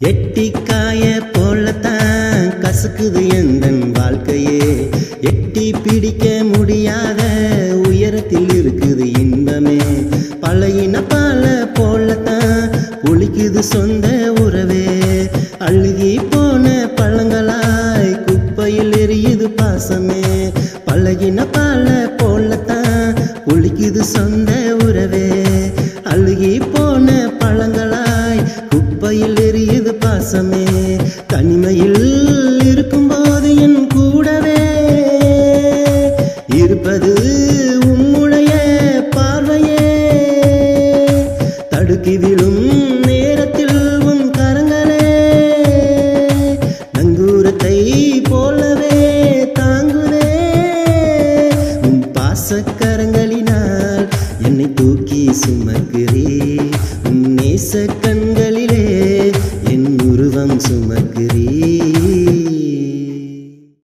எட்டிக்காய போலத்தான் கசக்குது எந்தன் வாழ்க்கையே எட்டி பிடிக்க முடியாத உயரத்தில் இருக்குது இன்பமே பழையின பால போலத்தான் ஒழிக்குது சொந்த உறவே அழுகி போன பழங்களாய் குப்பையில் எரியுது பாசமே பழகின பால போலத்தான் ஒழிக்குது சொந்த உறவே அழுகி போன பழங்களாய் குப்பையில் எரியுது பாசமே தனிமையில் இருக்கும்போது என் கூடவே இருப்பது உம்முடைய பார்வையே தடுக்கி விழும் நேரத்தில் உன் கரங்களே நங்கூரத்தை போலவே தாங்குதே உன் பாசக்கரங்களினால் என்னை தூக்கி சுமக்கிறே உன் நேச கண்களிலே என் உருவம் சுமக்கிறே